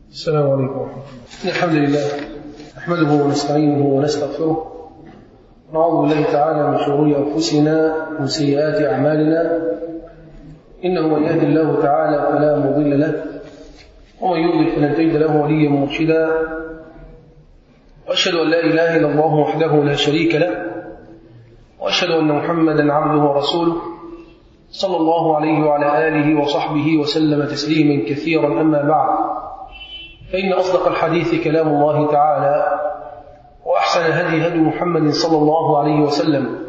السلام عليكم ورحمة الله الحمد لله نحمده ونستعينه ونستغفره نعوذ بالله تعالى من شرور أنفسنا ومن سيئات أعمالنا إنه من يهد الله تعالى فلا مضل له ومن يضلل فلن تجد له وليا مرشدا وأشهد أن لا إله إلا الله وحده لا شريك له وأشهد أن محمدا عبده ورسوله صلى الله عليه وعلى آله وصحبه وسلم تسليما كثيرا أما بعد فإن أصدق الحديث كلام الله تعالى وأحسن هدي هدي محمد صلى الله عليه وسلم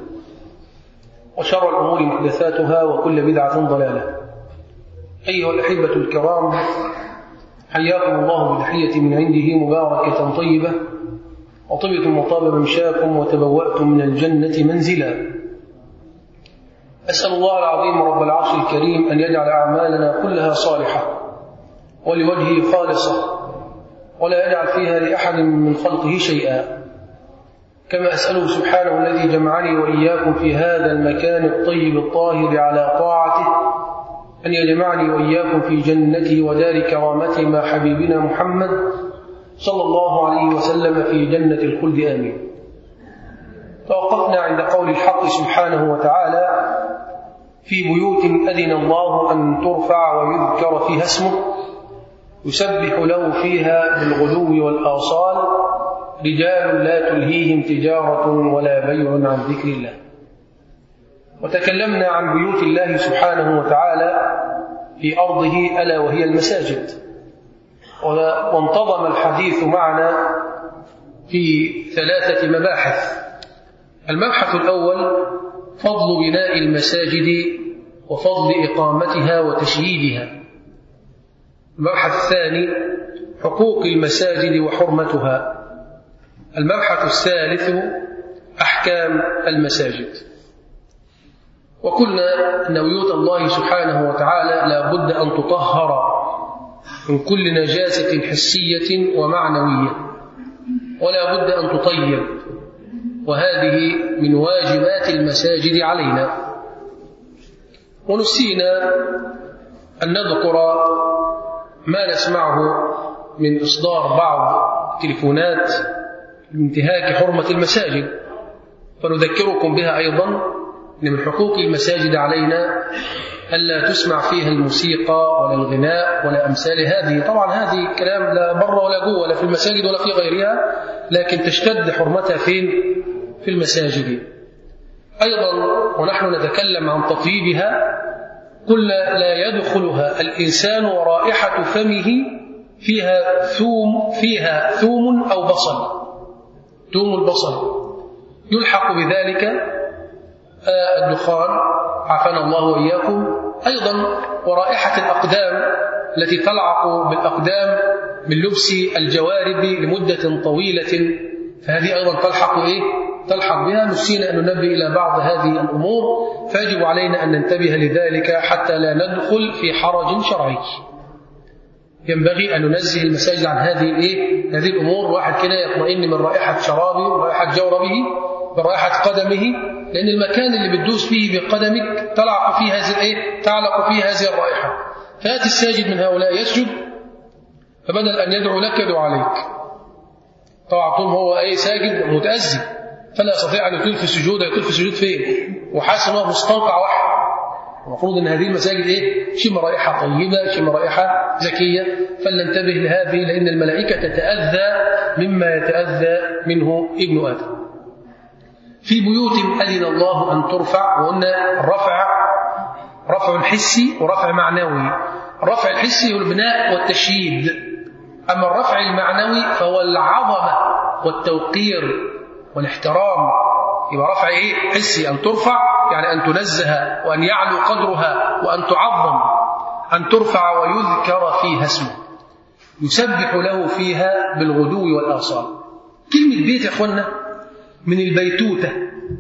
وشر الأمور محدثاتها وكل بدعة ضلالة أيها الأحبة الكرام حياكم الله بتحية من عنده مباركة طيبة وطبتم وطاب ممشاكم وتبوأتم من الجنة منزلا أسأل الله العظيم رب العرش الكريم أن يجعل أعمالنا كلها صالحة ولوجهه خالصة ولا يجعل فيها لأحد من خلقه شيئا كما أسأله سبحانه الذي جمعني وإياكم في هذا المكان الطيب الطاهر على طاعته أن يجمعني وإياكم في جنته ودار كرامته مع حبيبنا محمد صلى الله عليه وسلم في جنة الخلد آمين توقفنا عند قول الحق سبحانه وتعالى في بيوت أذن الله أن ترفع ويذكر فيها اسمه يسبح له فيها بالغدو والآصال رجال لا تلهيهم تجارة ولا بيع عن ذكر الله وتكلمنا عن بيوت الله سبحانه وتعالى في أرضه ألا وهي المساجد وانتظم الحديث معنا في ثلاثة مباحث المبحث الأول فضل بناء المساجد وفضل إقامتها وتشييدها المبحث الثاني حقوق المساجد وحرمتها المبحث الثالث أحكام المساجد وقلنا أن بيوت الله سبحانه وتعالى لا بد أن تطهر من كل نجاسة حسية ومعنوية ولا بد أن تطيب وهذه من واجبات المساجد علينا ونسينا أن نذكر ما نسمعه من إصدار بعض التليفونات لانتهاك حرمة المساجد فنذكركم بها أيضا أن من حقوق المساجد علينا ألا تسمع فيها الموسيقى ولا الغناء ولا أمثال هذه طبعا هذه كلام لا بر ولا جوه ولا في المساجد ولا في غيرها لكن تشتد حرمتها فين في المساجد أيضا ونحن نتكلم عن تطييبها قلنا لا يدخلها الإنسان ورائحة فمه فيها ثوم فيها ثوم أو بصل ثوم البصل يلحق بذلك الدخان عافانا الله وإياكم أيضا ورائحة الأقدام التي تلعق بالأقدام من لبس الجوارب لمدة طويلة فهذه أيضا تلحق إيه؟ تلحق بها نسينا أن ننبه إلى بعض هذه الأمور فيجب علينا أن ننتبه لذلك حتى لا ندخل في حرج شرعي ينبغي أن ننزه المساجد عن هذه الإيه؟ هذه الأمور واحد كده يطمئن من رائحة شرابه ورائحة جوربه برائحة قدمه لأن المكان اللي بتدوس فيه بقدمك تلعق فيه هذه الإيه؟ تعلق فيه هذه الرائحة فيأتي الساجد من هؤلاء يسجد فبدل أن يدعو لك يدعو عليك طبعا طول هو أي ساجد متأذي فلا يستطيع أن يطيل في السجود يطيل في السجود فين وحاسس أنه مستنقع واحد المفروض أن هذه المساجد إيه شم رائحة طيبة شم رائحة زكية فلننتبه لهذه لأن الملائكة تتأذى مما يتأذى منه ابن آدم في بيوت أذن الله أن ترفع وقلنا الرفع رفع حسي ورفع معنوي الرفع الحسي هو البناء والتشييد أما الرفع المعنوي فهو العظمة والتوقير والاحترام يبقى رفع ايه حسي ان ترفع يعني ان تنزه وان يعلو قدرها وان تعظم ان ترفع ويذكر فيها اسمه يسبح له فيها بالغدو والاصال كلمه بيت يا اخوانا من البيتوته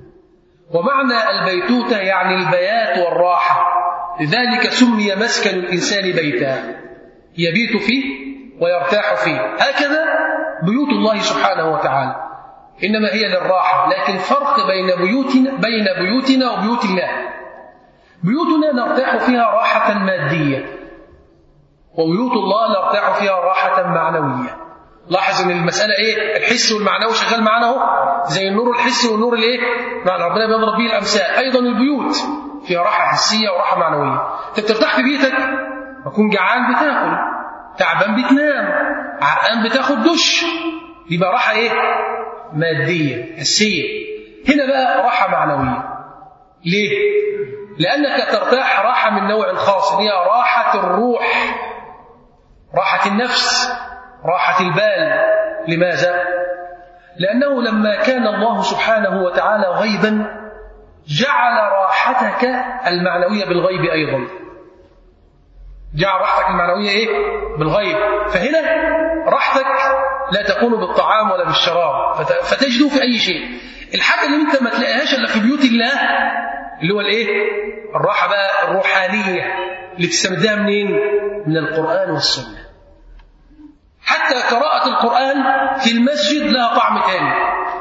ومعنى البيتوته يعني البيات والراحه لذلك سمي مسكن الانسان بيتا يبيت فيه ويرتاح فيه هكذا بيوت الله سبحانه وتعالى إنما هي للراحة لكن فرق بين بيوتنا بين بيوتنا وبيوت الله بيوتنا نرتاح فيها راحة مادية وبيوت الله نرتاح فيها راحة معنوية لاحظ ان المسألة ايه الحس والمعنوي شغال معانا اهو زي النور الحسي والنور الايه معنى ربنا بيضرب به الامثال ايضا البيوت فيها راحة حسية وراحة معنوية انت بترتاح في بيتك تكون جعان بتاكل تعبان بتنام عرقان بتاخد دش يبقى راحة ايه مادية حسية هنا بقى راحة معنوية ليه لأنك ترتاح راحة من نوع خاص هي راحة الروح راحة النفس راحة البال لماذا؟ لأنه لما كان الله سبحانه وتعالى غيبا جعل راحتك المعنوية بالغيب أيضا جعل راحتك المعنوية إيه؟ بالغيب فهنا راحتك لا تكون بالطعام ولا بالشراب فتجده في أي شيء الحاجة اللي أنت ما تلاقيهاش إلا في بيوت الله اللي هو الإيه؟ الراحة بقى الروحانية اللي تستمدها منين؟ من القرآن والسنة حتى قراءة القرآن في المسجد لها طعم تاني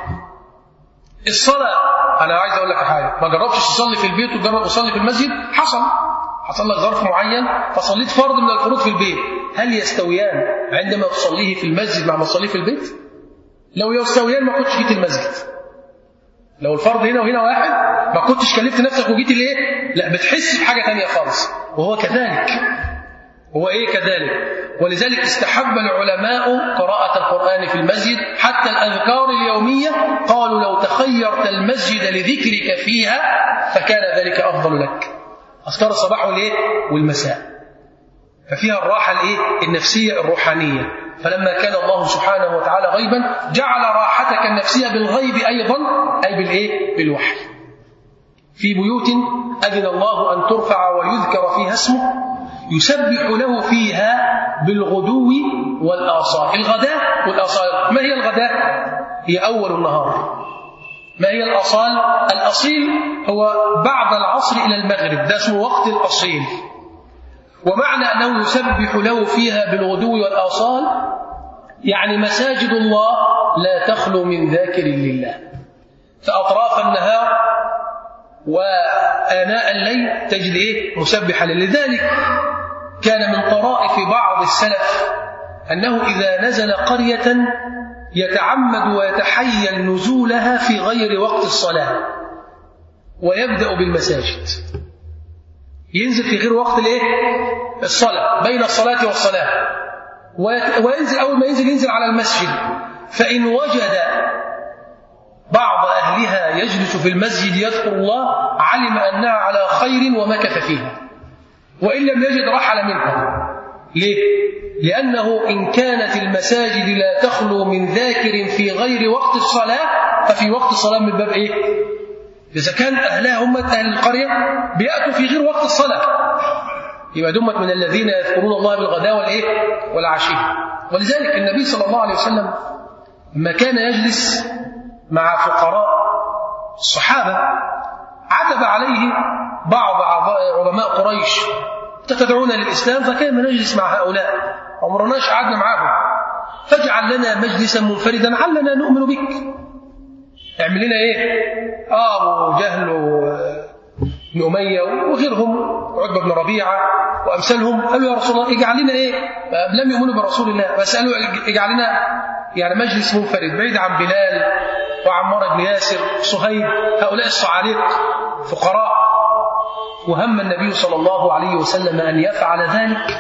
الصلاة أنا عايز أقول لك حاجة ما جربتش تصلي في البيت وتجرب تصلي في المسجد حصل حصل لك ظرف معين فصليت فرض من الفروض في البيت هل يستويان عندما تصليه في المسجد مع ما تصليه في البيت لو يستويان ما كنتش جيت المسجد لو الفرض هنا وهنا واحد ما كنتش كلفت نفسك وجيت ليه لا بتحس بحاجة تانية خالص وهو كذلك هو ايه كذلك ولذلك استحب العلماء قراءة القرآن في المسجد حتى الأذكار اليومية قالوا لو تخيرت المسجد لذكرك فيها فكان ذلك أفضل لك أذكار الصباح والإيه؟ والمساء ففيها الراحة الإيه؟ النفسية الروحانية فلما كان الله سبحانه وتعالى غيبا جعل راحتك النفسية بالغيب أيضا أي بالإيه؟ بالوحي في بيوت أذن الله أن ترفع ويذكر فيها اسمه يسبح له فيها بالغدو والآصال الغداء والآصال ما هي الغداء؟ هي أول النهار ما هي الأصال؟ الأصيل هو بعد العصر إلى المغرب ده اسمه وقت الأصيل ومعنى أنه يسبح له فيها بالغدو والآصال يعني مساجد الله لا تخلو من ذاكر لله فأطراف النهار وآناء الليل تجد إيه؟ مسبحا لذلك كان من طرائف بعض السلف أنه إذا نزل قرية يتعمد ويتحيل نزولها في غير وقت الصلاة ويبدأ بالمساجد ينزل في غير وقت الايه؟ الصلاة بين الصلاة والصلاة وينزل أول ما ينزل ينزل على المسجد فإن وجد بعض أهلها يجلس في المسجد يذكر الله علم أنها على خير ومكث فيها وإن لم يجد رحل منها ليه؟ لأنه إن كانت المساجد لا تخلو من ذاكر في غير وقت الصلاة ففي وقت الصلاة من باب إيه؟ إذا كان أهلها هم أهل القرية بيأتوا في غير وقت الصلاة يبقى دمت من الذين يذكرون الله بالغداء والإيه؟ والعشي ولذلك النبي صلى الله عليه وسلم لما كان يجلس مع فقراء الصحابة عتب عليه بعض علماء قريش تدعون للإسلام فكيف نجلس مع هؤلاء عمرناش قعدنا معاهم فاجعل لنا مجلسا منفردا علنا نؤمن بك اعمل لنا ايه آه ابو جهل وابن اميه وغيرهم عتبه بن ربيعه وامثالهم قالوا يا رسول الله اجعل لنا ايه لم يؤمنوا برسول الله بس قالوا اجعل لنا يعني مجلس منفرد بعيد عن بلال وعمار بن ياسر صهيب هؤلاء الصعاليق فقراء وهم النبي صلى الله عليه وسلم أن يفعل ذلك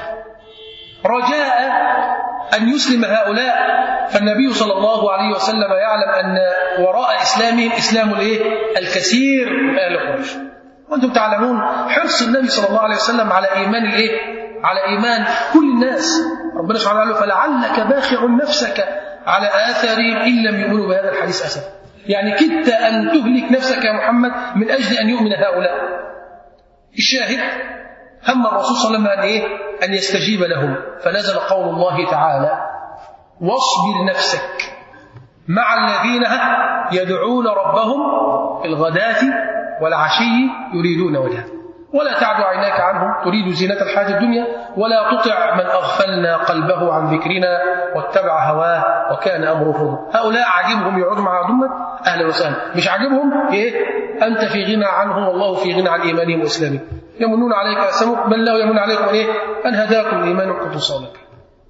رجاء أن يسلم هؤلاء فالنبي صلى الله عليه وسلم يعلم أن وراء إسلامهم إسلام الإيه؟ الكثير من أهل قريش وأنتم تعلمون حرص النبي صلى الله عليه وسلم على إيمان الإيه؟ على إيمان كل الناس ربنا سبحانه وتعالى فلعلك باخع نفسك على آثارهم إن لم يؤمنوا بهذا الحديث أسفا يعني كدت أن تهلك نفسك يا محمد من أجل أن يؤمن هؤلاء الشاهد هم الرسول صلى الله عليه وسلم أن, إيه؟ أن يستجيب لهم فنزل قول الله تعالى واصبر نفسك مع الذين يدعون ربهم بالغداة والعشي يريدون وجهه ولا تعد عيناك عنهم تريد زينة الحياة الدنيا ولا تطع من أغفلنا قلبه عن ذكرنا واتبع هواه وكان أمره فرطا هؤلاء عاجبهم يقعدوا مع ضمة أهلا وسهلا مش عاجبهم إيه أنت في غنى عنهم والله في غنى عن إيمانهم وإسلامهم يمنون عليك أسلموا بل الله يمن عليكم إيه أن هداكم الإيمان كنتم صادقين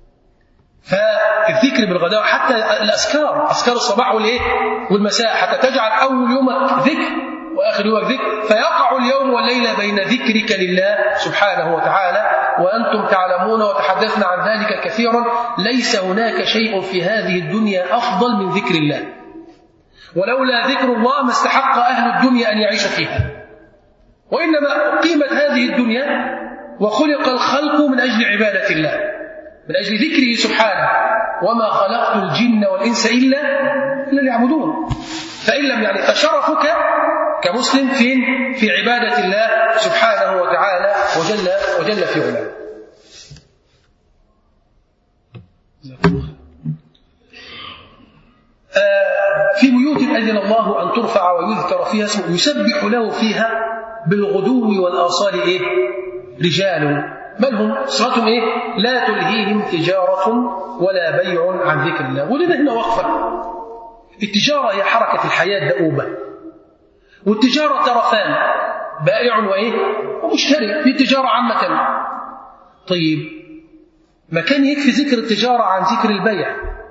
فالذكر بالغداء حتى الأذكار أذكار الصباح والإيه والمساء حتى تجعل أول يومك ذكر وآخر يومك ذكر فيقع اليوم والليلة بين ذكرك لله سبحانه وتعالى وأنتم تعلمون وتحدثنا عن ذلك كثيرا ليس هناك شيء في هذه الدنيا أفضل من ذكر الله ولولا ذكر الله ما استحق أهل الدنيا أن يعيش فيها وإنما قيمة هذه الدنيا وخلق الخلق من أجل عبادة الله من أجل ذكره سبحانه وما خلقت الجن والإنس إلا إلا ليعبدون فإن لم يعني فشرفك كمسلم فين في عبادة الله سبحانه وتعالى وجل وجل في علاه في بيوت أذن الله أن ترفع ويذكر فيها اسمه يسبح له فيها بالغدو والآصال إيه؟ رجال بل هم صفاتهم إيه؟ لا تلهيهم تجارة ولا بيع عن ذكر الله ولنا هنا وقفة التجارة هي حركة الحياة الدؤوبة والتجارة طرفان بائع وإيه؟ ومشتري في تجارة عامة طيب ما كان يكفي ذكر التجارة عن ذكر البيع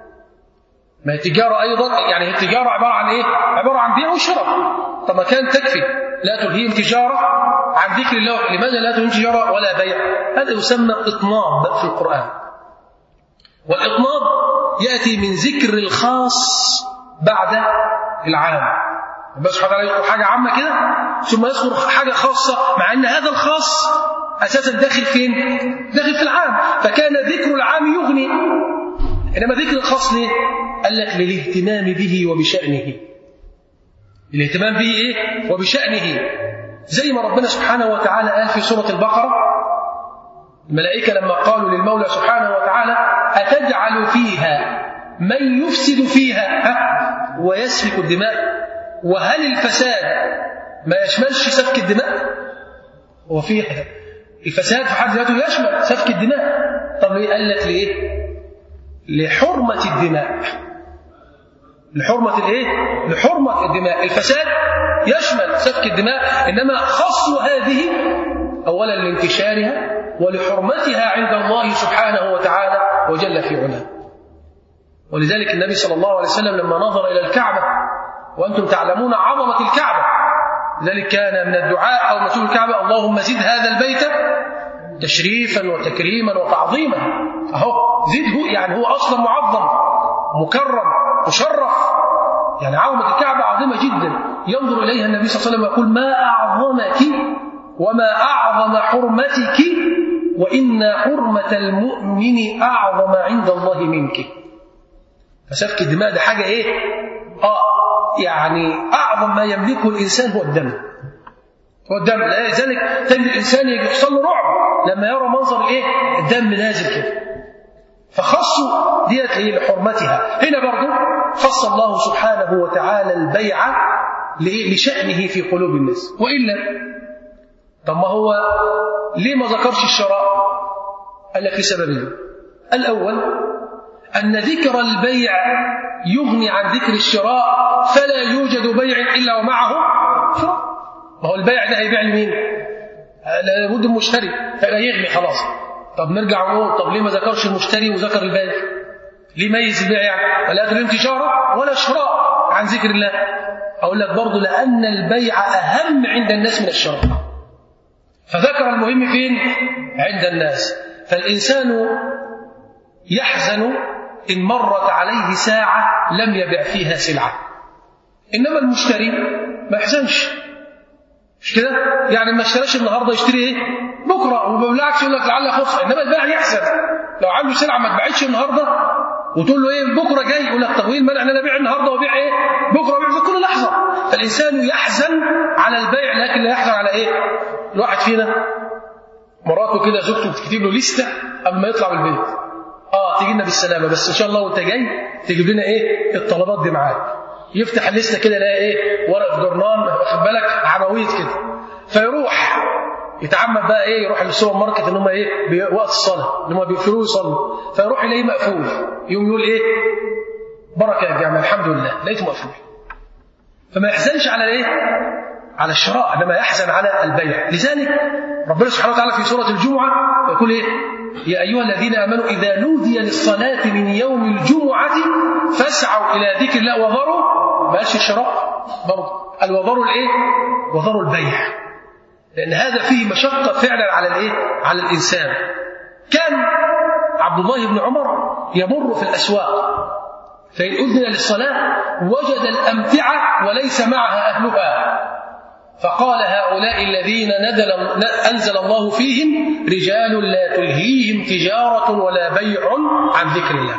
ما هي التجارة أيضا يعني التجارة عبارة عن إيه؟ عبارة عن بيع وشراء طب ما كان تكفي لا تلهيهم تجارة عن ذكر الله لماذا لا تلهيهم تجارة ولا بيع هذا يسمى إطناب في القرآن والإطناب يأتي من ذكر الخاص بعد العام بس سبحانه وتعالى يذكر حاجة عامة كده ثم يذكر حاجة خاصة مع أن هذا الخاص أساسا داخل فين؟ داخل في العام فكان ذكر العام يغني إنما ذكر الخاص ليه؟ قال لك للاهتمام به وبشأنه الاهتمام به إيه؟ وبشأنه زي ما ربنا سبحانه وتعالى قال في سورة البقرة الملائكة لما قالوا للمولى سبحانه وتعالى أتجعل فيها من يفسد فيها ويسفك الدماء وهل الفساد ما يشملش سفك الدماء هو في الفساد في حد ذاته يشمل سفك الدماء طب ليه قال لك ليه لحرمة الدماء لحرمة الايه لحرمة الدماء الفساد يشمل سفك الدماء انما خص هذه اولا لانتشارها ولحرمتها عند الله سبحانه وتعالى وجل في علاه ولذلك النبي صلى الله عليه وسلم لما نظر الى الكعبه وانتم تعلمون عظمه الكعبه لذلك كان من الدعاء او مسؤول الكعبه اللهم زد هذا البيت تشريفا وتكريما وتعظيما اهو زده يعني هو اصلا معظم مكرم مشرف يعني عظمه الكعبه عظيمه جدا ينظر اليها النبي صلى الله عليه وسلم ويقول ما اعظمك وما اعظم حرمتك وان حرمه المؤمن اعظم عند الله منك فسفك الدماء ده حاجه ايه اه يعني اعظم ما يملكه الانسان هو الدم هو الدم لذلك تجد الانسان يحصل له رعب لما يرى منظر الايه الدم نازل كده فخصوا ديت هي لحرمتها هنا برضو خص الله سبحانه وتعالى البيع لشأنه في قلوب الناس وإلا طب ما هو ليه ما ذكرش الشراء قال لك لسببين الأول أن ذكر البيع يغني عن ذكر الشراء فلا يوجد بيع إلا ومعه شراء ما هو البيع ده هيبيع لمين؟ لابد المشتري فلا يغني خلاص طب نرجع ونقول طب ليه ما ذكرش المشتري وذكر البيع؟ ليه ميز البيع يعني؟ ولا تريد تجارة ولا شراء عن ذكر الله أقول لك برضه لأن البيع أهم عند الناس من الشراء فذكر المهم فين؟ عند الناس فالإنسان يحزن إن مرت عليه ساعة لم يبع فيها سلعة إنما المشتري ما يحزنش مش كده؟ يعني ما اشتراش النهارده يشتري ايه؟ بكره وبالعكس يقول لك لعل خسر انما البائع يحزن لو عنده سلعه ما اتباعتش النهارده وتقول له ايه بكره جاي يقول لك طب وايه المانع ان انا ابيع النهارده وابيع ايه؟ بكره وابيع في كل لحظه فالانسان يحزن على البيع لكن لا يحزن على ايه؟ الواحد فينا مراته كده زوجته بتكتب له لسته قبل ما يطلع من البيت اه تيجي لنا بالسلامه بس ان شاء الله وانت جاي تجيب لنا ايه؟ الطلبات دي معاك يفتح الليسته كده يلاقي ايه ورق جورنان واخد بالك عناويت كده فيروح يتعمد بقى ايه يروح للسوبر ماركت ان هم ايه وقت الصلاه ان هم بيقفلوه يصلوا فيروح يلاقيه مقفول يقوم يقول ايه بركه يا جماعه الحمد لله لقيته مقفول فما يحزنش على ايه على الشراء إنما يحزن على البيع لذلك ربنا سبحانه وتعالى في سورة الجمعة يقول إيه يا أيها الذين آمنوا إذا نودي للصلاة من يوم الجمعة فاسعوا إلى ذكر الله وذروا ماشي الشراء برضه الوذروا الإيه وذروا البيع لأن هذا فيه مشقة فعلا على الإيه على الإنسان كان عبد الله بن عمر يمر في الأسواق فإن أذن للصلاة وجد الأمتعة وليس معها أهلها فقال هؤلاء الذين نزل أنزل الله فيهم رجال لا تلهيهم تجارة ولا بيع عن ذكر الله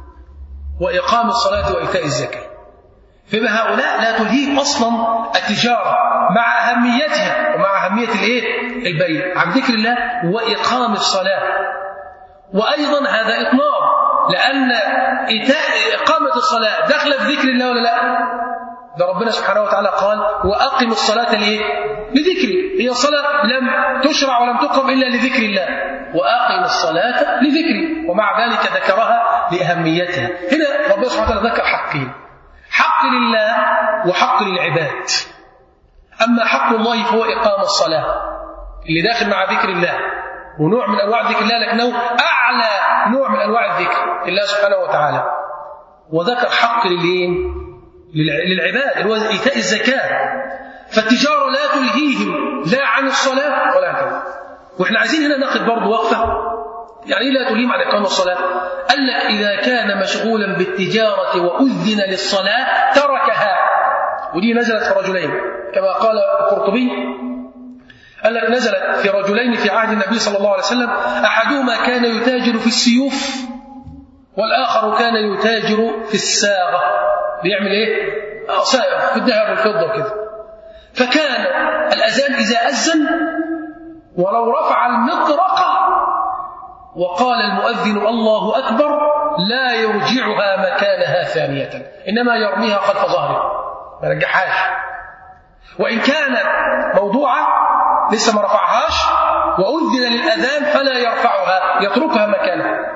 وإقام الصلاة وإيتاء الزكاة فما هؤلاء لا تلهيهم أصلا التجارة مع أهميتها ومع أهمية الإيه؟ البيع عن ذكر الله وإقام الصلاة وأيضا هذا إطناب لأن إقامة الصلاة داخلة في ذكر الله ولا لا؟ ده ربنا سبحانه وتعالى قال وأقم الصلاة لإيه؟ لذكري هي الصلاة لم تشرع ولم تقم إلا لذكر الله وأقم الصلاة لذكري ومع ذلك ذكرها لأهميتها هنا ربنا سبحانه وتعالى ذكر حقين حق لله وحق للعباد أما حق الله فهو إقام الصلاة اللي داخل مع ذكر الله ونوع من أنواع ذكر الله لكنه أعلى نوع من أنواع الذكر لله سبحانه وتعالى وذكر حق للين للعباد اللي هو إيتاء الزكاة فالتجارة لا تلهيهم لا عن الصلاة ولا عن كذا وإحنا عايزين هنا ناخد برضه وقفة يعني لا تلهيهم عن إقامة الصلاة قال لك إذا كان مشغولا بالتجارة وأذن للصلاة تركها ودي نزلت في رجلين كما قال القرطبي قال لك نزلت في رجلين في عهد النبي صلى الله عليه وسلم أحدهما كان يتاجر في السيوف والآخر كان يتاجر في الساغة بيعمل إيه؟ سائغ في الذهب والفضة وكذا فكان الأذان إذا أذن ولو رفع المطرقة وقال المؤذن الله أكبر لا يرجعها مكانها ثانية إنما يرميها خلف ظهره ما رجعهاش وإن كانت موضوعة لسه ما رفعهاش وأذن للأذان فلا يرفعها يتركها مكانها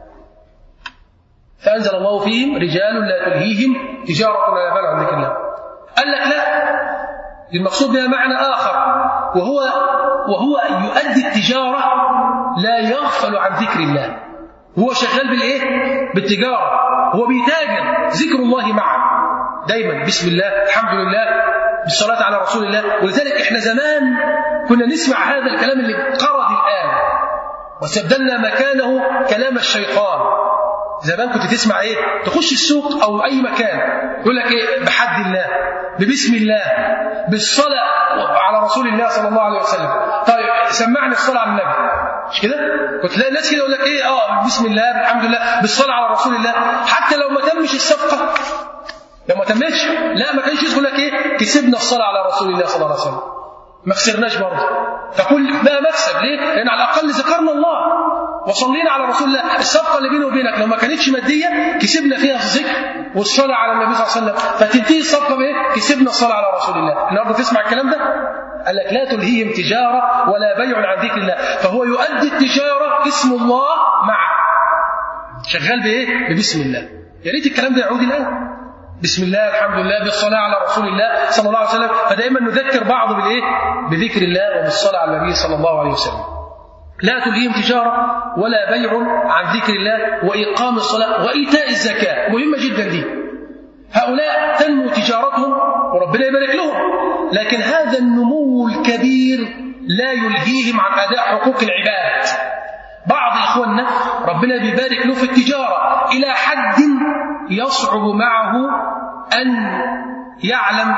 فأنزل الله فيهم رجال لا تلهيهم تجارة ولا يبال عن ذكر الله قال لك لا المقصود بها معنى آخر وهو وهو يؤدي التجارة لا يغفل عن ذكر الله هو شغال بالإيه؟ بالتجارة هو بيتاجر ذكر الله معه دايما بسم الله الحمد لله بالصلاة على رسول الله ولذلك احنا زمان كنا نسمع هذا الكلام اللي قرض الآن واستبدلنا مكانه كلام الشيطان زمان كنت تسمع ايه تخش السوق او اي مكان يقول لك ايه بحد الله ببسم الله بالصلاه على رسول الله صلى الله عليه وسلم طيب سمعني الصلاه على النبي مش كده كنت تلاقي الناس كده يقول لك ايه اه بسم الله بالحمد لله بالصلاه على رسول الله حتى لو ما تمش الصفقه لو ما تمتش لا ما كانش يقول لك ايه كسبنا الصلاه على رسول الله صلى الله عليه وسلم ما خسرناش برضه فكل ده مكسب ليه؟ لان على الاقل ذكرنا الله وصلينا على رسول الله الصفقه اللي بيني وبينك لو ما كانتش ماديه كسبنا فيها الذكر والصلاه على النبي صلى الله عليه وسلم فتنتهي الصفقه بايه؟ كسبنا الصلاه على رسول الله النهارده تسمع الكلام ده؟ قال لك لا تلهيهم تجاره ولا بيع عن ذكر الله فهو يؤدي التجاره اسم الله معه شغال بايه؟ ببسم الله يا ريت الكلام ده يعود الان بسم الله الحمد لله بالصلاة على رسول الله صلى الله عليه وسلم فدائما نذكر بعض بالإيه؟ بذكر الله وبالصلاة على النبي صلى الله عليه وسلم لا تلهيهم تجارة ولا بيع عن ذكر الله وإقام الصلاة وإيتاء الزكاة مهمة جدا دي هؤلاء تنمو تجارتهم وربنا يبارك لهم لكن هذا النمو الكبير لا يلهيهم عن أداء حقوق العباد بعض إخواننا ربنا بيبارك له في التجارة إلى حد يصعب معه أن يعلم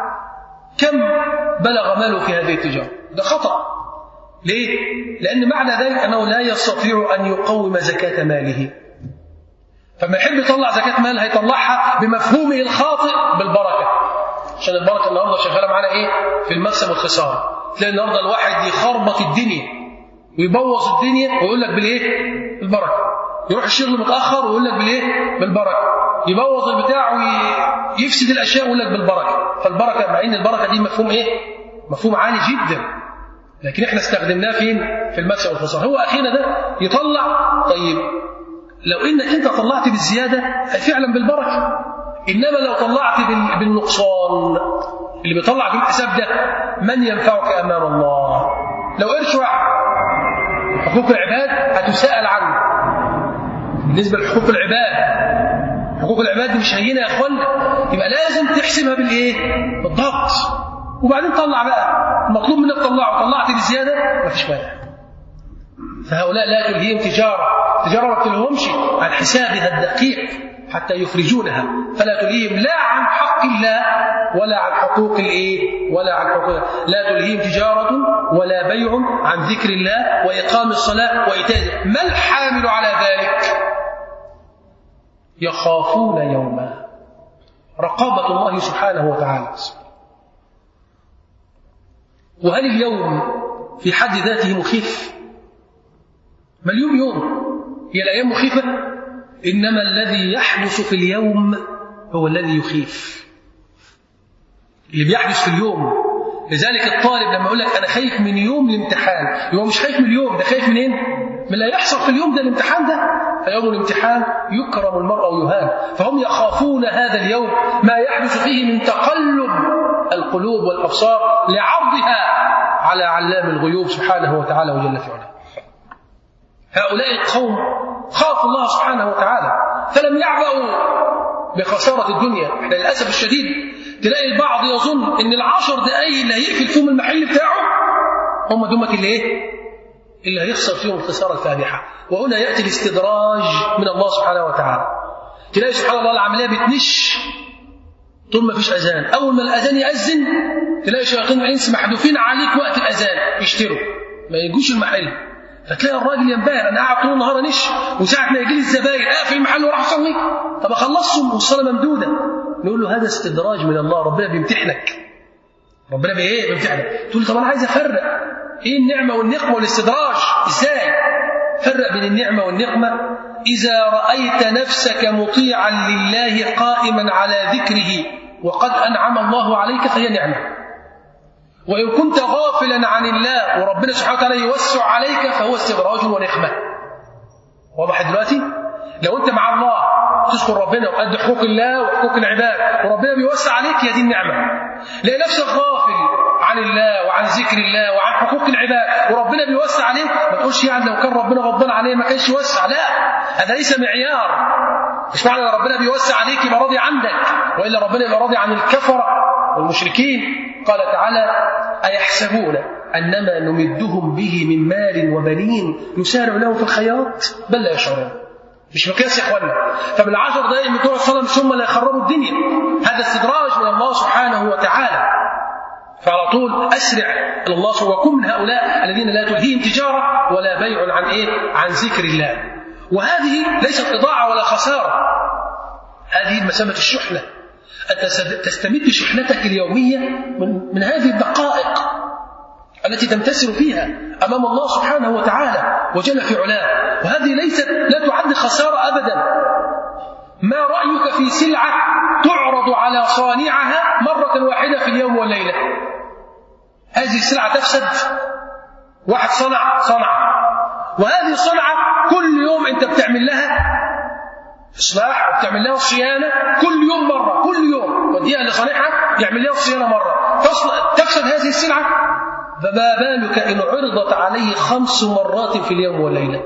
كم بلغ ماله في هذه التجارة ده خطأ ليه؟ لأن معنى ذلك أنه لا يستطيع أن يقوم زكاة ماله فما يحب يطلع زكاة مال هيطلعها بمفهومه الخاطئ بالبركة عشان البركة النهاردة شغالة معانا إيه؟ في المكسب والخسارة تلاقي النهاردة الواحد يخربط الدنيا ويبوظ الدنيا ويقول لك بالإيه؟ بالبركة يروح الشغل متأخر ويقول لك بالإيه؟ بالبركة يبوظ البتاع ويفسد الأشياء ويقول لك بالبركة فالبركة مع إن البركة دي مفهوم إيه؟ مفهوم عالي جدا لكن احنا استخدمناه فين؟ في المكسب والخسارة هو أخينا ده يطلع طيب لو انك انت طلعت بالزيادة فعلا بالبركة انما لو طلعت بالنقصان اللي بيطلع في الحساب ده من ينفعك امام الله لو قرش واحد حقوق العباد هتساءل عنه بالنسبه لحقوق العباد حقوق العباد دي مش هينه يا اخوانا يبقى لازم تحسبها بالايه بالضبط وبعدين طلع بقى المطلوب منك تطلعه طلعت بزياده مفيش مانع فهؤلاء لا تلهيهم تجاره تجاره ما تلهمش عن حسابها الدقيق حتى يخرجونها فلا تلهيهم لا عن حق الله ولا عن حقوق الايه ولا عن حقوق الله. لا تلهيهم تجاره ولا بيع عن ذكر الله واقام الصلاه وايتاء ما الحامل على ذلك يخافون يوما رقابه الله سبحانه وتعالى وهل اليوم في حد ذاته مخيف ما اليوم يوم هي الأيام مخيفة إنما الذي يحدث في اليوم هو الذي يخيف اللي بيحدث في اليوم لذلك الطالب لما يقول لك أنا خايف من يوم الامتحان هو مش خايف من اليوم ده خايف منين؟ من اللي هيحصل في اليوم ده الامتحان ده فيوم الامتحان يكرم المرء ويهان فهم يخافون هذا اليوم ما يحدث فيه من تقلب القلوب والأبصار لعرضها على علام الغيوب سبحانه وتعالى وجل في علاه هؤلاء القوم خافوا الله سبحانه وتعالى فلم يعبأوا بخسارة الدنيا احنا للأسف الشديد تلاقي البعض يظن ان العشر دقايق اللي هيقفل فيهم المحل بتاعه هم دمك اللي ايه اللي هيخسر فيهم الخسارة الفادحة وهنا يأتي الاستدراج من الله سبحانه وتعالى تلاقي سبحان الله العملية بتنش طول ما فيش أذان أول ما الأذان يأذن تلاقي شياطين الإنس محذوفين عليك وقت الأذان يشتروا ما يجوش المحل فتلاقي الراجل ينبهر انا قاعد طول النهار انش وساعه ما يجي لي الزباين اقفل المحل واروح اصلي طب اخلصهم والصلاه ممدوده نقول له هذا استدراج من الله ربنا بيمتحنك ربنا بايه بيمتحنك تقول طب انا عايز افرق ايه النعمه والنقمه والاستدراج ازاي فرق بين النعمه والنقمه اذا رايت نفسك مطيعا لله قائما على ذكره وقد انعم الله عليك فهي نعمه وإن كنت غافلا عن الله وربنا سبحانه وتعالى يوسع عليك فهو استدراج ونقمة واضح دلوقتي؟ لو أنت مع الله تذكر ربنا وتؤدي حقوق الله وحقوق العباد وربنا بيوسع عليك هي دي النعمة لا نفسك غافل عن الله وعن ذكر الله وعن حقوق العباد وربنا بيوسع عليك ما تقولش يعني لو كان ربنا غضبان عليه ما كانش يوسع لا هذا ليس معيار مش معنى ان ربنا بيوسع عليك يبقى راضي عنك والا ربنا يبقى راضي عن الكفره والمشركين قال تعالى أيحسبون أنما نمدهم به من مال وبنين نسارع لهم في الخيرات بل لا يشعرون مش مقياس يا اخوانا فبالعشر دقائق بتوع الصلاه مش هم اللي هيخربوا الدنيا هذا استدراج من الله سبحانه وتعالى فعلى طول اسرع الى الله وكن من هؤلاء الذين لا تلهيهم تجاره ولا بيع عن ايه؟ عن ذكر الله. وهذه ليست اضاعه ولا خساره. هذه مسامه الشحنه. أنت تستمد شحنتك اليومية من, من هذه الدقائق التي تمتثل فيها أمام الله سبحانه وتعالى وجل في علاه وهذه ليست لا تعد خسارة أبدا ما رأيك في سلعة تعرض على صانعها مرة واحدة في اليوم والليلة هذه السلعة تفسد واحد صنع صنع وهذه الصنعة كل يوم أنت بتعمل لها إصلاح وبتعمل لها صيانة كل يوم مرة كل يوم وديها لصانعها يعمل لها الصيانة مرة تفسد هذه السلعة فما بالك إن عرضت عليه خمس مرات في اليوم والليلة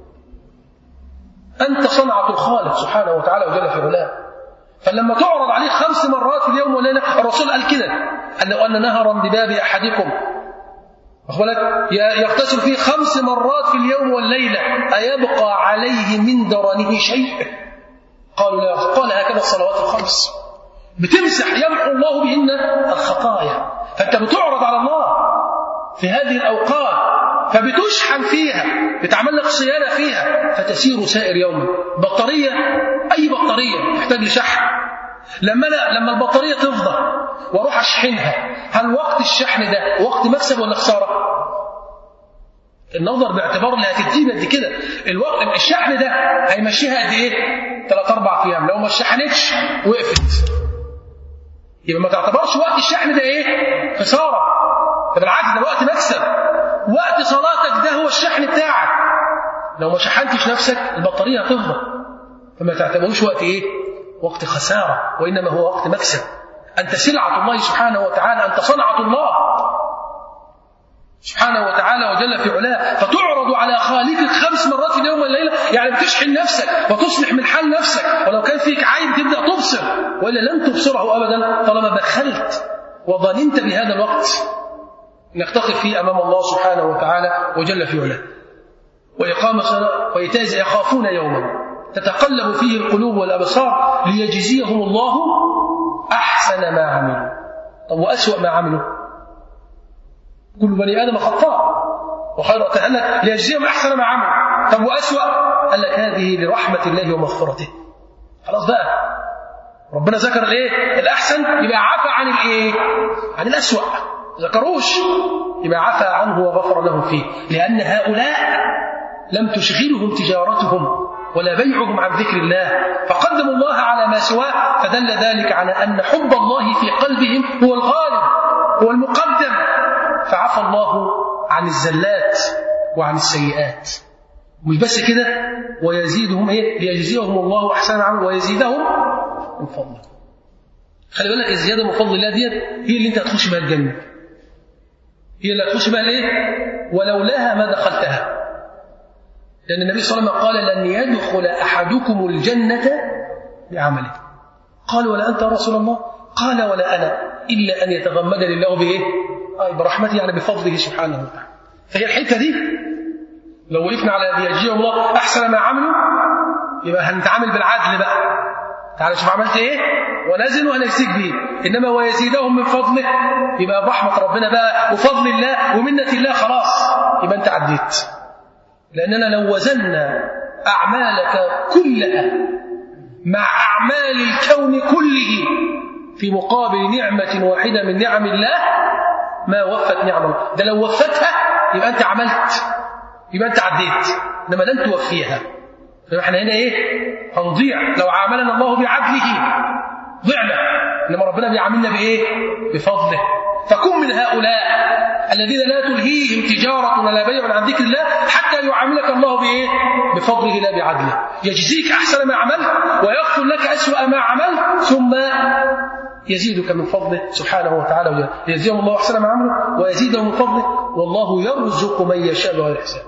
أنت صنعة الخالق سبحانه وتعالى وجل في علاه فلما تعرض عليه خمس مرات في اليوم والليلة الرسول قال كده أن لو أن نهرا بباب أحدكم أخبرك يغتسل فيه خمس مرات في اليوم والليلة أيبقى عليه من درنه شيء قالوا لا قال هكذا الصلوات الخمس بتمسح يمحو الله بهن الخطايا فأنت بتعرض على الله في هذه الأوقات فبتشحن فيها بتعمل لك صيانة فيها فتسير سائر يوما بطارية أي بطارية تحتاج لشحن لما أنا لما البطارية تفضى واروح اشحنها هل وقت الشحن ده وقت مكسب ولا خساره؟ النظر باعتبار اللي هتدينا قد كده الوقت الشحن ده هيمشيها قد ايه؟ ثلاث اربع ايام لو ما شحنتش وقفت يبقى ما تعتبرش وقت الشحن ده ايه؟ خساره ده بالعكس ده وقت مكسب وقت صلاتك ده هو الشحن بتاعك لو ما شحنتش نفسك البطاريه هتفضى فما تعتبروش وقت ايه؟ وقت خساره وانما هو وقت مكسب أنت سلعة الله سبحانه وتعالى أنت صنعة الله سبحانه وتعالى وجل في علاه فتعرض على خالقك خمس مرات في اليوم والليلة يعني بتشحن نفسك وتصلح من حال نفسك ولو كان فيك عين تبدأ تبصر وإلا لن تبصره أبدا طالما بخلت وظننت بهذا الوقت انك تقف فيه امام الله سبحانه وتعالى وجل في علاه واقام صلاه وايتاء يخافون يوما تتقلب فيه القلوب والابصار ليجزيهم الله احسن ما عملوا طب واسوا ما عملوا كل بني ادم خطاء وخير قال لك ليجزيهم احسن ما عملوا طب واسوا قال لك هذه لرحمه الله ومغفرته خلاص بقى ربنا ذكر الايه الاحسن يبقى عفى عن الايه عن الاسوا ذكروش يبقى عفى عنه وغفر لهم فيه لأن هؤلاء لم تشغلهم تجارتهم ولا بيعهم عن ذكر الله فقدموا الله على ما سواه فدل ذلك على أن حب الله في قلبهم هو الغالب هو المقدم فعفى الله عن الزلات وعن السيئات مش بس كده ويزيدهم ايه ليجزيهم الله احسن عمل ويزيدهم من فضله خلي بالك الزياده من فضل الله ديت هي اللي انت هتخش بها الجنه هي اللي هتخش بها ليه؟ ولولاها ما دخلتها. لأن النبي صلى الله عليه وسلم قال لن يدخل أحدكم الجنة بعمله. قال ولا أنت يا رسول الله؟ قال ولا أنا إلا أن يتغمدني الله بإيه؟ آه برحمته يعني بفضله سبحانه وتعالى. فهي الحتة دي لو وقفنا على ليجزيهم الله أحسن ما عملوا يبقى هنتعامل بالعدل بقى. تعالى شوف عملت ايه ونزل وهنجزيك بيه انما ويزيدهم من فضله يبقى برحمه ربنا بقى وفضل الله ومنه الله خلاص يبقى انت عديت لاننا لو وزنا اعمالك كلها مع اعمال الكون كله في مقابل نعمه واحده من نعم الله ما وفت نعم الله ده لو وفتها يبقى انت عملت يبقى انت عديت انما لن توفيها احنا هنا ايه هنضيع لو عاملنا الله بعدله ضعنا انما ربنا بيعاملنا بايه بفضله فكن من هؤلاء الذين لا تلهيهم تجارة ولا بيع عن ذكر الله حتى يعاملك الله بايه بفضله لا بعدله يجزيك احسن ما عملت ويغفر لك اسوأ ما عملت ثم يزيدك من فضله سبحانه وتعالى يجزيهم الله احسن ما عملوا ويزيدهم من فضله والله يرزق من يشاء بغير حساب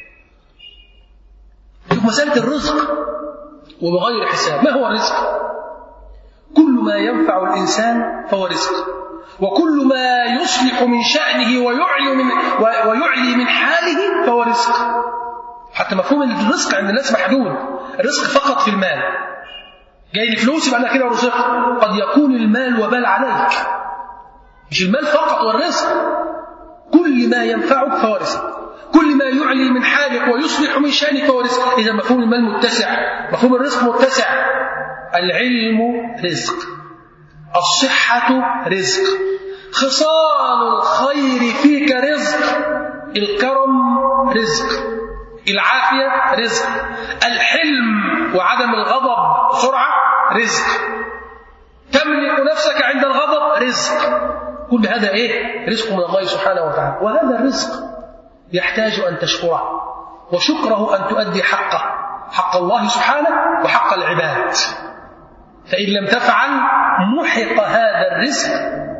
شوف مسألة الرزق وبغير حساب ما هو الرزق كل ما ينفع الإنسان فهو رزق وكل ما يصلح من شأنه ويعلي من, ويعلي من حاله فهو رزق حتى مفهوم الرزق عند الناس محدود الرزق فقط في المال جاي لي فلوس يبقى انا كده رزقت قد يكون المال وبال عليك مش المال فقط والرزق كل ما ينفعك فهو رزق كل ما يعلي من حالك ويصلح من شانك فهو رزق إذا مفهوم المال متسع مفهوم الرزق متسع العلم رزق الصحة رزق خصال الخير فيك رزق الكرم رزق العافية رزق الحلم وعدم الغضب بسرعة رزق تملك نفسك عند الغضب رزق كل هذا ايه رزق من الله سبحانه وتعالى وهذا الرزق يحتاج أن تشكره وشكره أن تؤدي حقه حق الله سبحانه وحق العباد فإن لم تفعل محق هذا الرزق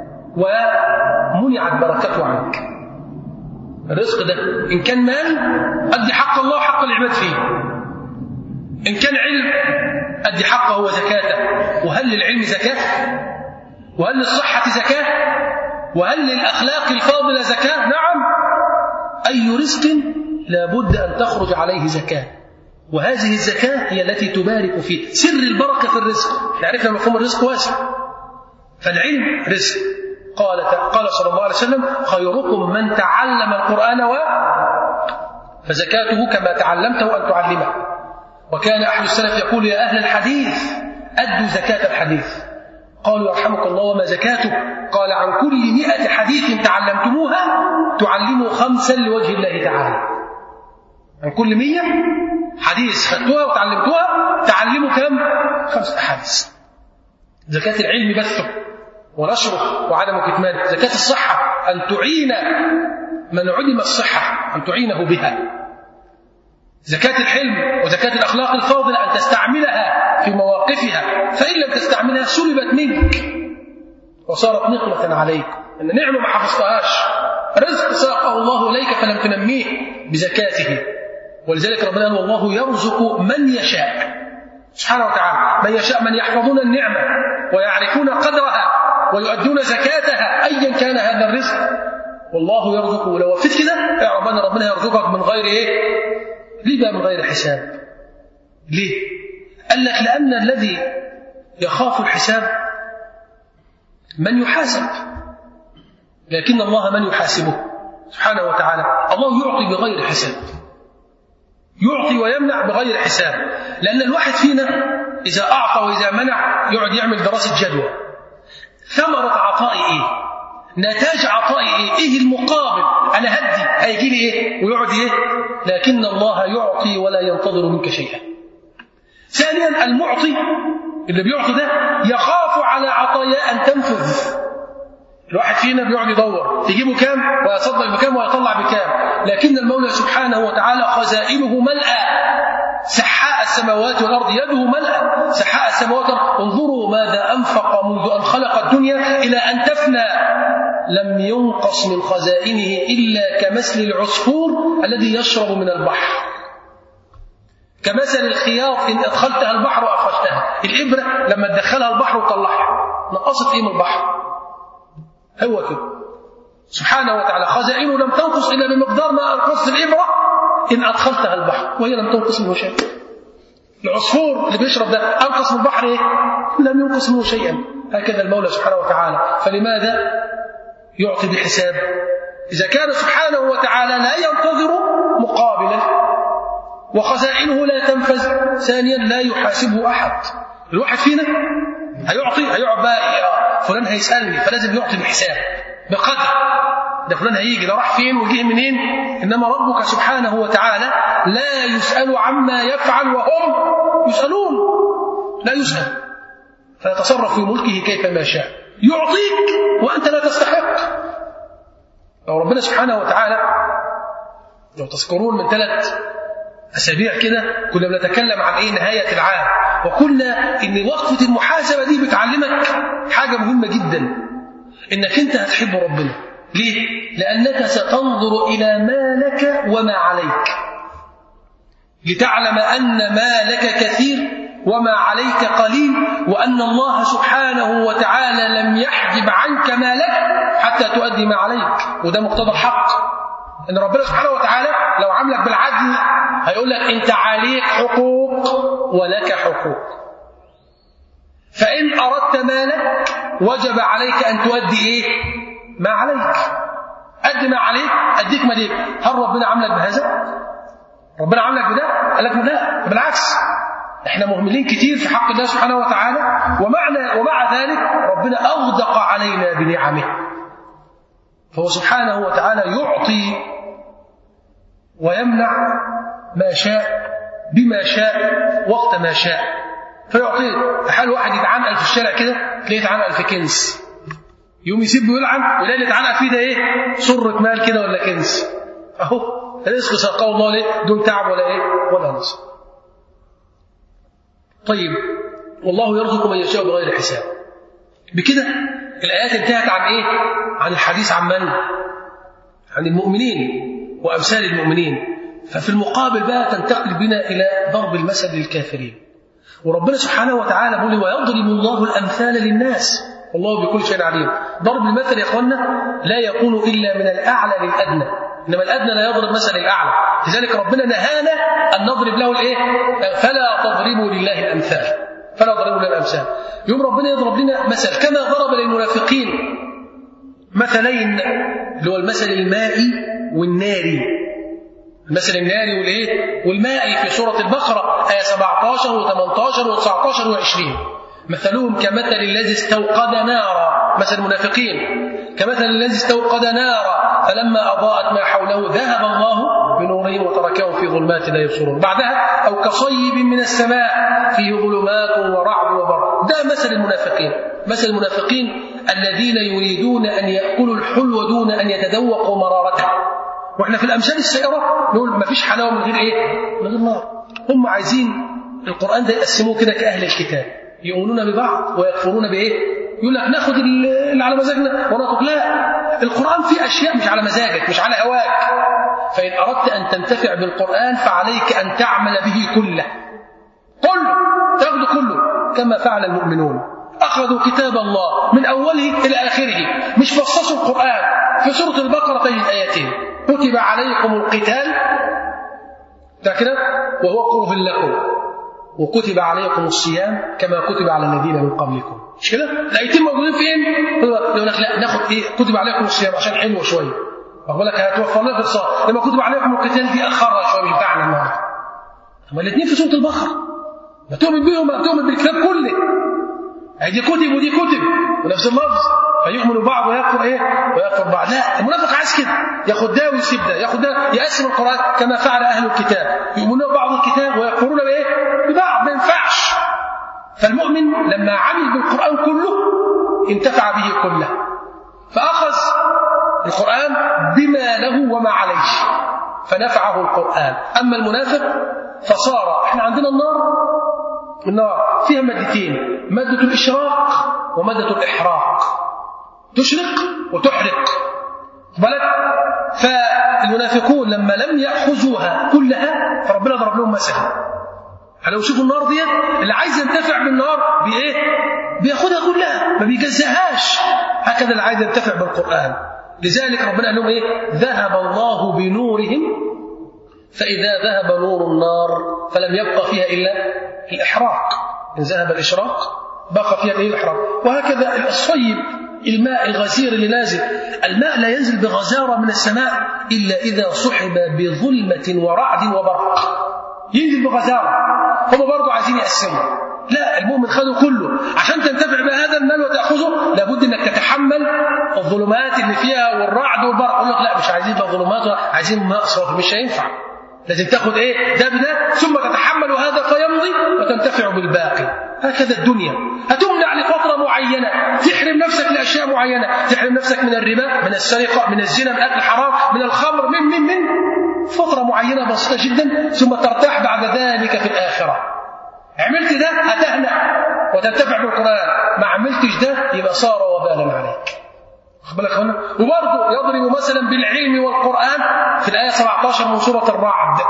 ومنعت بركته عنك الرزق ده إن كان مال أدي حق الله وحق العباد فيه إن كان علم أدي حقه وزكاته وهل للعلم زكاة وهل للصحة زكاة وهل للأخلاق الفاضلة زكاة نعم أي رزق لابد أن تخرج عليه زكاة وهذه الزكاة هي التي تبارك فيه سر البركة في الرزق احنا عرفنا مفهوم الرزق واسع فالعلم رزق قال قال صلى الله عليه وسلم خيركم من تعلم القرآن و فزكاته كما تعلمته أن تعلمه وكان أحد السلف يقول يا أهل الحديث أدوا زكاة الحديث قالوا يرحمك الله وما زكاته قال عن كل مئة حديث تعلمتموها تعلموا خمسا لوجه الله تعالى عن كل مية حديث خدتوها وتعلمتوها تعلموا كم خمس أحاديث زكاة العلم بثه ونشره وعدم كتمانه زكاة الصحة أن تعين من عدم الصحة أن تعينه بها زكاة الحلم وزكاة الأخلاق الفاضلة أن تستعملها في مواقفها فإن لم تستعملها سلبت منك وصارت نقمة عليكم إن نعمة ما حفظتهاش رزق ساقه الله إليك فلم تنميه بزكاته ولذلك ربنا قال والله يرزق من يشاء سبحانه وتعالى من يشاء من يحفظون النعمة ويعرفون قدرها ويؤدون زكاتها أيا كان هذا الرزق والله يرزقه لو وفيت كده اعرف ان ربنا يرزقك من غير ايه؟ ليه بقى من غير حساب؟ ليه؟ قال لك لأن الذي يخاف الحساب من يحاسب لكن الله من يحاسبه سبحانه وتعالى الله يعطي بغير حساب يعطي ويمنع بغير حساب لأن الواحد فينا إذا أعطى وإذا منع يقعد يعمل دراسة جدوى ثمرة عطائي إيه نتاج عطائي إيه إيه المقابل أنا هدي هيجي لي إيه ويقعد إيه لكن الله يعطي ولا ينتظر منك شيئا ثانيا المعطي اللي بيعطي ده يخاف على عطاياه أن تنفذ الواحد فينا بيقعد يدور تجيبه كام ويصدق بكام ويطلع بكام لكن المولى سبحانه وتعالى خزائنه ملأى سحاء السماوات والأرض يده ملأى سحاء السماوات والأرض انظروا ماذا أنفق منذ أن خلق الدنيا إلى أن تفنى لم ينقص من خزائنه إلا كمثل العصفور الذي يشرب من البحر كمثل الخياط إن أدخلتها البحر وأخرجتها الإبرة لما تدخلها البحر وطلعها نقصت إيه من البحر هو كده سبحانه وتعالى خزائنه لم تنقص إلا بمقدار ما أنقصت الإبرة إن أدخلتها البحر وهي لم تنقص منه شيء العصفور اللي بيشرب ده أنقص من البحر إيه؟ لم ينقص منه شيئا هكذا المولى سبحانه وتعالى فلماذا يعطي بحساب إذا كان سبحانه وتعالى لا ينتظر مقابلا وخزائنه لا تنفذ ثانيا لا يحاسبه أحد الواحد فينا هيعطي هيقعد بقى فلان هيسألني فلازم يعطي بحساب بقدر ده فلان هيجي ده راح فين وجه منين انما ربك سبحانه وتعالى لا يسأل عما يفعل وهم يسألون لا يسأل فيتصرف في ملكه كيفما شاء يعطيك وانت لا تستحق لو ربنا سبحانه وتعالى لو تذكرون من ثلاث أسابيع كده كنا بنتكلم عن إيه نهاية العام وقلنا إن وقفة المحاسبة دي بتعلمك حاجة مهمة جدا إنك أنت هتحب ربنا ليه؟ لأنك ستنظر إلى ما لك وما عليك لتعلم أن ما لك كثير وما عليك قليل وأن الله سبحانه وتعالى لم يحجب عنك ما لك حتى تؤدي ما عليك وده مقتضى الحق ان ربنا سبحانه وتعالى لو عاملك بالعدل هيقول لك انت عليك حقوق ولك حقوق فان اردت مالك وجب عليك ان تؤدي ايه ما عليك قد ما عليك اديك ما ليك هل ربنا عاملك بهذا ربنا عاملك بده قال لك لا بالعكس احنا مهملين كتير في حق الله سبحانه وتعالى ومعنى ومع ذلك ربنا اغدق علينا بنعمه فهو سبحانه وتعالى يعطي ويمنع ما شاء بما شاء وقت ما شاء فيعطيه حال واحد يتعنقل في الشارع كده تلاقيه يتعنقل في كنز يوم يسيب ويلعن ويلاقي اللي اتعنقل فيه ده ايه سرة مال كده ولا كنز اهو رزق ساقه الله ليه دون تعب ولا ايه ولا نصب طيب والله يرزق من يشاء بغير حساب بكده الآيات انتهت عن إيه؟ عن الحديث عن من؟ عن المؤمنين وأمثال المؤمنين ففي المقابل بقى تنتقل بنا إلى ضرب المثل للكافرين وربنا سبحانه وتعالى بيقول ويضرب الله الأمثال للناس والله بكل شيء عليم ضرب المثل يا إخوانا لا يكون إلا من الأعلى للأدنى إنما الأدنى لا يضرب مثل الأعلى لذلك ربنا نهانا أن نضرب له الإيه؟ فلا تضربوا لله الأمثال فلا ضربوا لنا الأمثال يوم ربنا يضرب لنا مثل كما ضرب للمنافقين مثلين اللي هو المثل المائي والناري المثل الناري والايه والمائي في سورة البقرة آية 17 و18 و19 و20 مثلهم كمثل الذي استوقد نارا مثل المنافقين كمثل الذي استوقد نارا فلما أضاءت ما حوله ذهب الله بنورهم وتركهم في ظلمات لا يبصرون بعدها أو كصيب من السماء فيه ظلمات ورعد وبرق ده مثل المنافقين مثل المنافقين الذين يريدون أن يأكلوا الحلو دون أن يتذوقوا مرارته واحنا في الأمثال السائرة نقول ما فيش حلاوة من غير إيه؟ من غير نار هم عايزين القرآن ده يقسموه كده كأهل الكتاب يؤمنون ببعض ويكفرون بإيه؟ يقول لك ناخد اللي على مزاجنا ونترك لا القرآن فيه أشياء مش على مزاجك مش على هواك فإن أردت أن تنتفع بالقرآن فعليك أن تعمل به كله كله تاخده كله كما فعل المؤمنون أخذوا كتاب الله من أوله إلى آخره مش فصصوا القرآن في سورة البقرة تجد آيتين كتب عليكم القتال ده كده وهو كره لكم وكتب عليكم الصيام كما كتب على الذين من قبلكم مش كده؟ الآيتين موجودين فين؟ يقول لك لا ناخد إيه؟ كتب عليكم الصيام عشان حلو شوية أقول لك هتوفر لنا في الصلاة لما كتب عليكم القتال دي أخرها شوية بتاعنا النهارده هما الاثنين في سورة البقرة لا تؤمن بيهم ولا تؤمن بالكتاب كله دي كتب ودي كتب ونفس اللفظ فيؤمن بعض ويكفر ايه ويكفر بعض لا المنافق عايز كده ياخد ده ويسيب ده ياخد ده يقسم القران كما فعل اهل الكتاب يؤمنون ببعض الكتاب ويكفرون بايه ببعض ما ينفعش فالمؤمن لما عمل بالقران كله انتفع به كله فاخذ القران بما له وما عليه فنفعه القران اما المنافق فصار احنا عندنا النار النار فيها مادتين مادة الإشراق ومادة الإحراق تشرق وتحرق بالك فالمنافقون لما لم يأخذوها كلها فربنا ضرب لهم مثلا لو شوفوا النار ديت اللي عايز ينتفع بالنار بإيه؟ بياخدها كلها ما بيجزهاش هكذا اللي عايز ينتفع بالقرآن لذلك ربنا قال لهم إيه؟ ذهب الله بنورهم فإذا ذهب نور النار فلم يبقى فيها إلا الإحراق إن ذهب الإشراق بقى فيها إيه الإحراق وهكذا الصيب الماء الغزير اللي نازل الماء لا ينزل بغزارة من السماء إلا إذا صحب بظلمة ورعد وبرق ينزل بغزارة هم برضه عايزين يقسموا لا المؤمن خده كله عشان تنتفع بهذا المال وتأخذه لابد انك تتحمل الظلمات اللي فيها والرعد والبرق يقول لك لا مش عايزين بقى ظلمات عايزين ماء صافي مش هينفع لازم تاخد ايه ده بده ثم تتحمل هذا فيمضي وتنتفع بالباقي هكذا الدنيا هتمنع لفتره معينه تحرم نفسك لاشياء معينه تحرم نفسك من الربا من السرقه من الزنا من اكل الحرام من الخمر من من من فتره معينه بسيطه جدا ثم ترتاح بعد ذلك في الاخره عملت ده هتهنأ وتنتفع بالقران ما عملتش ده يبقى صار وبالا عليك بالك هنا وبرضه يضرب مثلا بالعلم والقرآن في الآية 17 من سورة الرعد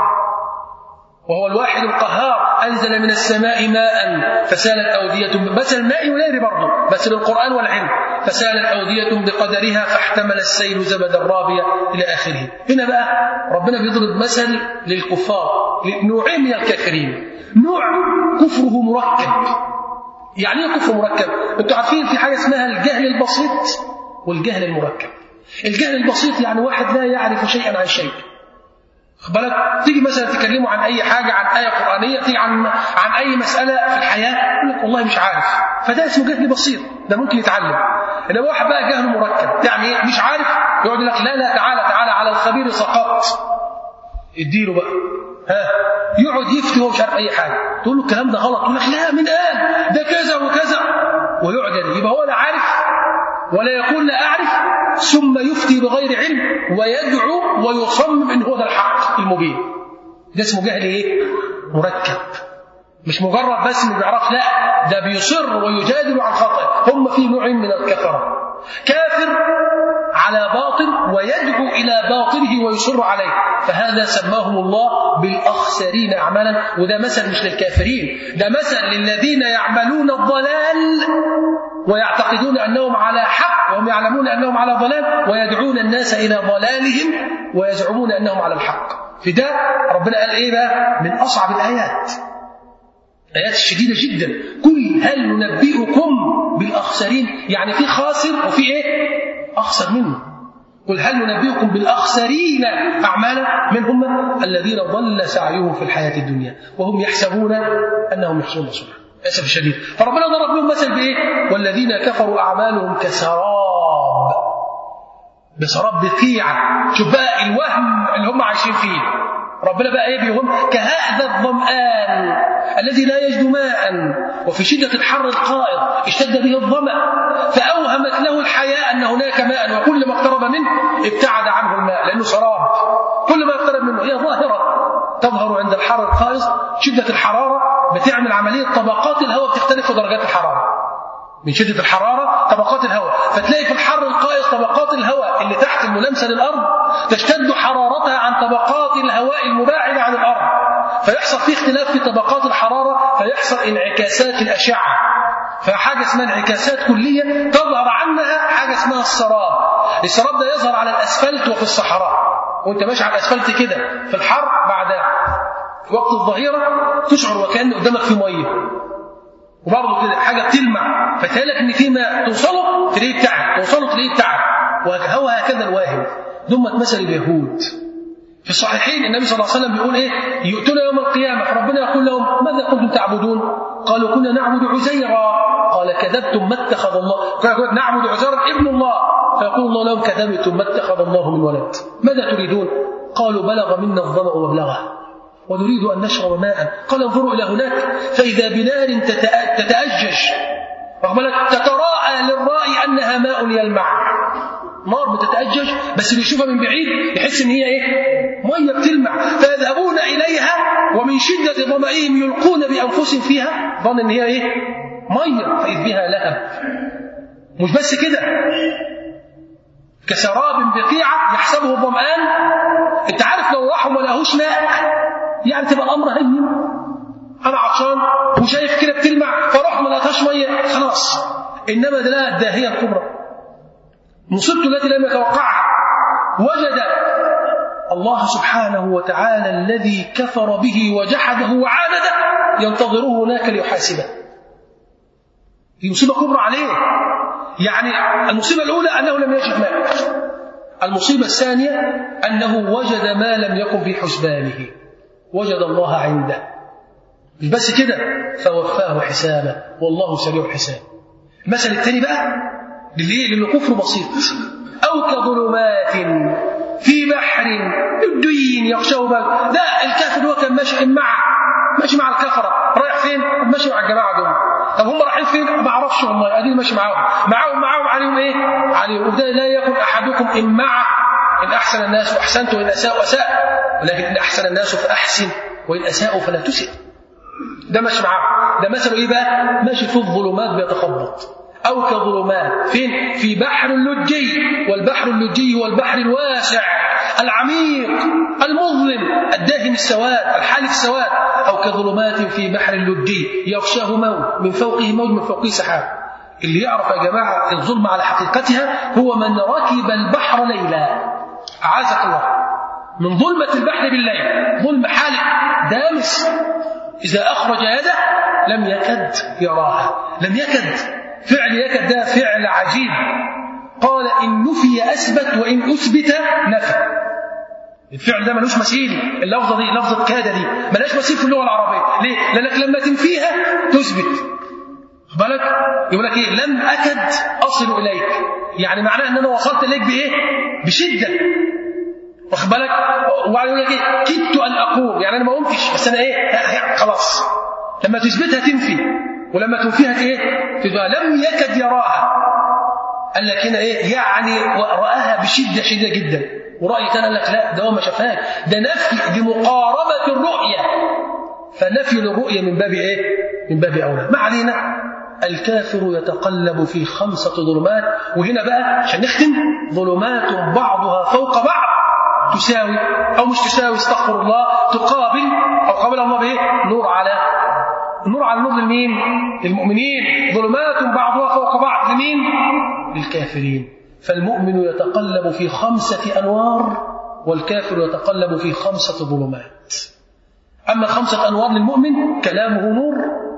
وهو الواحد القهار أنزل من السماء ماء فسالت أودية مثل الماء والنار برضه بس للقرآن والعلم فسالت أودية بقدرها فاحتمل السيل زبدا رابيا إلى آخره هنا بقى ربنا بيضرب مثل للكفار نوعين من الكافرين نوع كفره مركب يعني ايه كفر مركب؟ انتوا عارفين في حاجه اسمها الجهل البسيط والجهل المركب الجهل البسيط يعني واحد لا يعرف شيئا عن شيء بالك تيجي مثلا تكلمه عن اي حاجه عن ايه قرانيه تيجي عن عن اي مساله في الحياه يقول لك والله مش عارف فده اسمه جهل بسيط ده ممكن يتعلم انما واحد بقى جهل مركب يعني ايه مش عارف يقعد لك لا لا تعالى تعالى على الخبير سقطت اديله بقى ها يقعد يفتي وهو مش عارف اي حاجه تقول له الكلام ده غلط يقول لك لا من قال ده كذا وكذا ويقعد يبقى هو لا عارف ولا يقول لا أعرف ثم يفتي بغير علم ويدعو ويصمم إن هو ده الحق المبين ده اسمه جهل إيه؟ مركب مش مجرد بس انه بيعرف لا ده بيصر ويجادل عن خطأ هم في نوع من الكفرة كافر على باطل ويدعو إلى باطله ويصر عليه فهذا سماهم الله بالأخسرين أعمالا وده مثل مش للكافرين ده مثل للذين يعملون الضلال ويعتقدون أنهم على حق وهم يعلمون أنهم على ضلال ويدعون الناس إلى ضلالهم ويزعمون أنهم على الحق في ده ربنا قال إيه بقى من أصعب الآيات آيات شديدة جدا قل هل ننبئكم بالأخسرين يعني في خاسر وفي إيه أخسر منه قل هل ننبئكم بالأخسرين أعمالا من هم الذين ضل سعيهم في الحياة الدنيا وهم يحسبون أنهم يحسنون صنعا للأسف الشديد فربنا ضرب لهم مثل بإيه والذين كفروا أعمالهم كسراب بسراب بقيعة شوف بقى الوهم اللي هم عايشين فيه ربنا بقى ايه بيهم كهذا الظمآن الذي لا يجد ماء وفي شدة الحر القائض اشتد به الظمأ فأوهمت له الحياة أن هناك ماء وكل ما اقترب منه ابتعد عنه الماء لأنه سراب كل ما اقترب منه هي ظاهرة تظهر عند الحر القائض شدة الحرارة بتعمل عملية طبقات الهواء بتختلف في درجات الحرارة من شدة الحرارة طبقات الهواء فتلاقي في الحر القائص طبقات الهواء اللي تحت الملامسة للأرض تشتد حرارتها عن طبقات الهواء المباعدة عن الأرض فيحصل في اختلاف في طبقات الحرارة فيحصل انعكاسات في الأشعة فحاجة اسمها انعكاسات كلية تظهر عنها حاجة اسمها السراب السراب ده يظهر على الأسفلت وفي الصحراء وانت ماشي على الأسفلت كده في الحر بعدها في وقت الظهيرة تشعر وكأن قدامك في مية وبرضه كده حاجة بتلمع فتهيألك إن في ماء توصله تلاقيه بتاعك توصله تلاقيه بتاعك وهو هكذا الواهم دمت مثل اليهود في الصحيحين النبي صلى الله عليه وسلم بيقول ايه يؤتون يوم القيامة فربنا يقول لهم ماذا كنتم تعبدون قالوا كنا نعبد عزيرا قال كذبتم ما اتخذ الله قالوا نعبد عزيرا ابن الله فيقول الله لهم كذبتم ما اتخذ الله من ولد ماذا تريدون قالوا بلغ منا الظمأ وبلغه ونريد أن نشرب ماء قال انظروا إلى هناك فإذا بنار تتأجج تتراءى للرأي أنها ماء يلمع نار بتتأجج بس اللي يشوفها من بعيد يحس ان هي ايه ميه بتلمع فيذهبون اليها ومن شده ظمئهم يلقون بانفسهم فيها ظن ان هي ايه ميه فاذ بها لهب مش بس كده كسراب بقيعه يحسبه الظمآن انت عارف لو راحوا ما لقاهوش ماء يعني تبقى الامر هين انا عطشان وشايف كده بتلمع فاروح ما لقيتهاش ميه خلاص انما ده لا الداهيه الكبرى مصيبته التي لم يتوقعها وجد الله سبحانه وتعالى الذي كفر به وجحده وعانده ينتظره هناك ليحاسبه دي مصيبة كبرى عليه يعني المصيبة الأولى أنه لم يجد ماء المصيبة الثانية أنه وجد ما لم يكن في حسبانه وجد الله عنده مش بس كده فوفاه حسابه والله سريع الحساب المثل الثاني بقى للإيه؟ للكفر بسيط أو كظلمات في بحر لجي يغشاه بل لا الكافر هو كان ماشي مع ماشي مع الكفرة رايح فين؟ ماشي مع الجماعة دول طب هم رايحين فين؟ ما اعرفش والله ادي ماشي معاهم معاهم معاهم عليهم ايه؟ عليهم وده لا يكن احدكم ان مع ان احسن الناس واحسنت وان اساءوا اساء ولكن ان احسن الناس فاحسن وان اساءوا فلا تسئ ده ماشي معاهم ده مثله ايه بقى؟ ماشي في الظلمات بيتخبط أو كظلمات فين؟ في بحر اللجي والبحر اللجي هو البحر الواسع العميق المظلم الداهم السواد الحالف السواد أو كظلمات في بحر اللجي يغشاه موج من فوقه موج من فوقه سحاب اللي يعرف يا جماعة الظلم على حقيقتها هو من ركب البحر ليلا أعاذك الله من ظلمة البحر بالليل ظلم حالق دامس إذا أخرج يده لم يكد يراها لم يكد فعل يكد ده فعل عجيب قال إن نفي أثبت وإن أثبت نفى الفعل ده ملوش مثيل اللفظة دي لفظة كاد دي ملهاش مثيل في اللغة العربية ليه؟ لأنك لما تنفيها تثبت بالك يقول لك ايه لم اكد اصل اليك يعني معناه ان انا وصلت اليك بايه بشده واخد بالك وبعد يقول لك ايه كدت ان اقوم يعني انا ما قمتش بس انا ايه خلاص لما تثبتها تنفي ولما تنفيها ايه تبقى لم يكد يراها قال لك هنا ايه يعني راها بشده شديده جدا وراي تاني قال لك لا ده هو ما شافهاش ده نفي بمقاربه الرؤيه فنفي للرؤيه من باب ايه من باب اولى ما علينا الكافر يتقلب في خمسه ظلمات وهنا بقى عشان نختم ظلمات بعضها فوق بعض تساوي او مش تساوي استغفر الله تقابل او قابل الله بايه نور على النور على النور لمين؟ للمؤمنين ظلمات بعضها فوق بعض لمين؟ للكافرين فالمؤمن يتقلب في خمسة أنوار والكافر يتقلب في خمسة ظلمات أما خمسة أنوار للمؤمن كلامه نور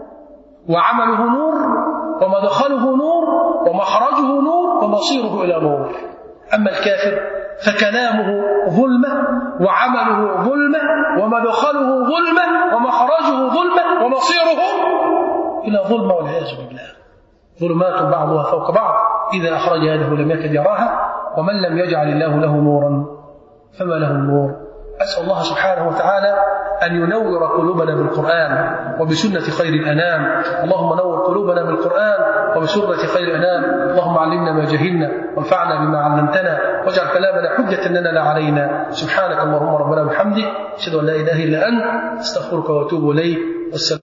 وعمله نور ومدخله نور ومخرجه نور ومصيره إلى نور أما الكافر فكلامه ظلمة وعمله ظلمة ومدخله ظلمة ومخرجه ظلمة ومصيره إلى ظلمة والعياذ بالله ظلمات بعضها فوق بعض إذا أخرج يده لم يكد يراها ومن لم يجعل الله له نورا فما له النور أسأل الله سبحانه وتعالى أن ينور قلوبنا بالقرآن وبسنة خير الأنام اللهم نور قلوبنا بالقرآن وبسنة خير الأنام اللهم علمنا ما جهلنا وانفعنا بما علمتنا واجعل كلامنا حجة لنا لا علينا سبحانك اللهم ربنا وبحمدك أشهد أن لا إله إلا أنت أستغفرك وأتوب إليك والسلام